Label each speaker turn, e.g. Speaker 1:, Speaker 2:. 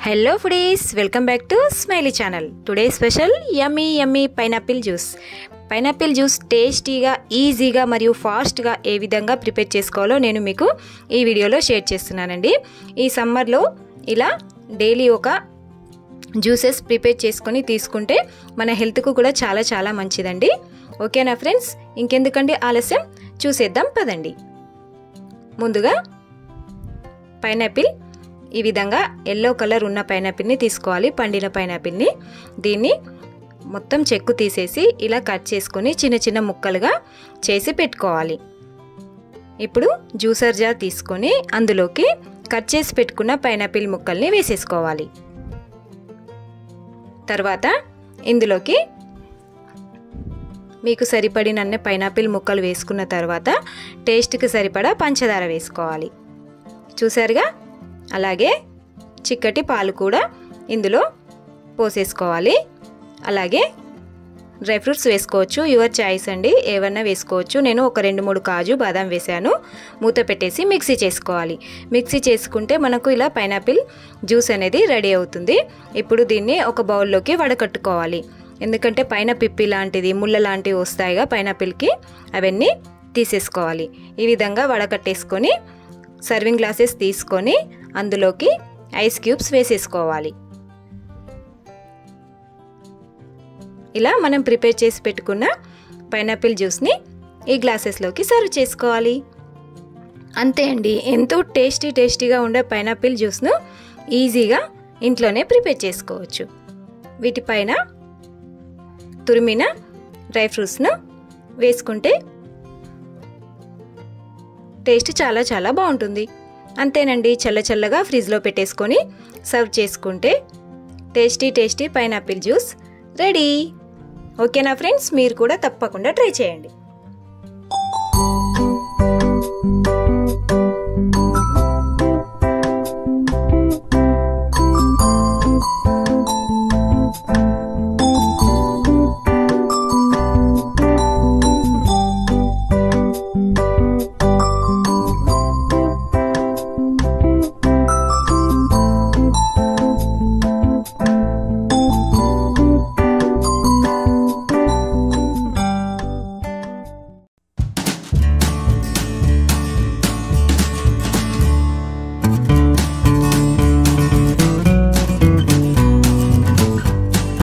Speaker 1: hello foodies welcome back to smiley channel today special yummy yummy pineapple juice pineapple juice టేస్టీగా ఈజీగా మరియు ఫాస్ట్గా ఏ విధంగా ప్రిపేర్ చేసుకోవాలో నేను మీకు ఈ వీడియోలో షేర్ చేస్తున్నానండి ఈ సమ్మర్లో ఇలా డైలీ ఒక జ్యూసెస్ ప్రిపేర్ చేసుకొని తీసుకుంటే మన హెల్త్కు కూడా చాలా చాలా మంచిదండి ఓకేనా ఫ్రెండ్స్ ఇంకెందుకండి ఆలస్యం చూసేద్దాం పదండి ముందుగా పైనాపిల్ ఈ విధంగా ఎల్లో కలర్ ఉన్న పైనాపిల్ని తీసుకోవాలి పండిన పైనాపిల్ని దీన్ని మొత్తం చెక్కు తీసేసి ఇలా కట్ చేసుకొని చిన్న చిన్న ముక్కలుగా చేసి పెట్టుకోవాలి ఇప్పుడు జ్యూసర్ జార్ తీసుకొని అందులోకి కట్ చేసి పెట్టుకున్న పైనాపిల్ ముక్కల్ని వేసేసుకోవాలి తర్వాత ఇందులోకి మీకు సరిపడినన్న పైనాపిల్ ముక్కలు వేసుకున్న తర్వాత టేస్ట్కి సరిపడా పంచదార వేసుకోవాలి చూసారుగా అలాగే చిక్కటి పాలు కూడా ఇందులో పోసేసుకోవాలి అలాగే డ్రై ఫ్రూట్స్ వేసుకోవచ్చు యువర్ చాయిస్ అండి ఏమన్నా వేసుకోవచ్చు నేను ఒక రెండు మూడు కాజు బాదం వేసాను మూత పెట్టేసి మిక్సీ చేసుకోవాలి మిక్సీ చేసుకుంటే మనకు ఇలా పైనాపిల్ జ్యూస్ అనేది రెడీ అవుతుంది ఇప్పుడు దీన్ని ఒక బౌల్లోకి వడకట్టుకోవాలి ఎందుకంటే పైన పిప్పి లాంటిది ముళ్ళ లాంటివి వస్తాయిగా పైనాపిల్కి అవన్నీ తీసేసుకోవాలి ఈ విధంగా వడకట్టేసుకొని సర్వింగ్ గ్లాసెస్ తీసుకొని అందులోకి ఐస్ క్యూబ్స్ వేసేసుకోవాలి ఇలా మనం ప్రిపేర్ చేసి పెట్టుకున్న పైనాపిల్ జ్యూస్ని ఈ గ్లాసెస్లోకి సర్వ్ చేసుకోవాలి అంతే అండి ఎంతో టేస్టీ టేస్టీగా ఉండే పైనాపిల్ జ్యూస్ను ఈజీగా ఇంట్లోనే ప్రిపేర్ చేసుకోవచ్చు వీటిపైన తురిమిన డ్రై ఫ్రూట్స్ను వేసుకుంటే టేస్ట్ చాలా చాలా బాగుంటుంది అంతేనండి చల్ల చల్లగా ఫ్రిడ్జ్లో పెట్టేసుకొని సర్వ్ చేసుకుంటే tasty tasty pineapple juice ready ఓకేనా ఫ్రెండ్స్ మీరు కూడా తప్పకుండా ట్రై చేయండి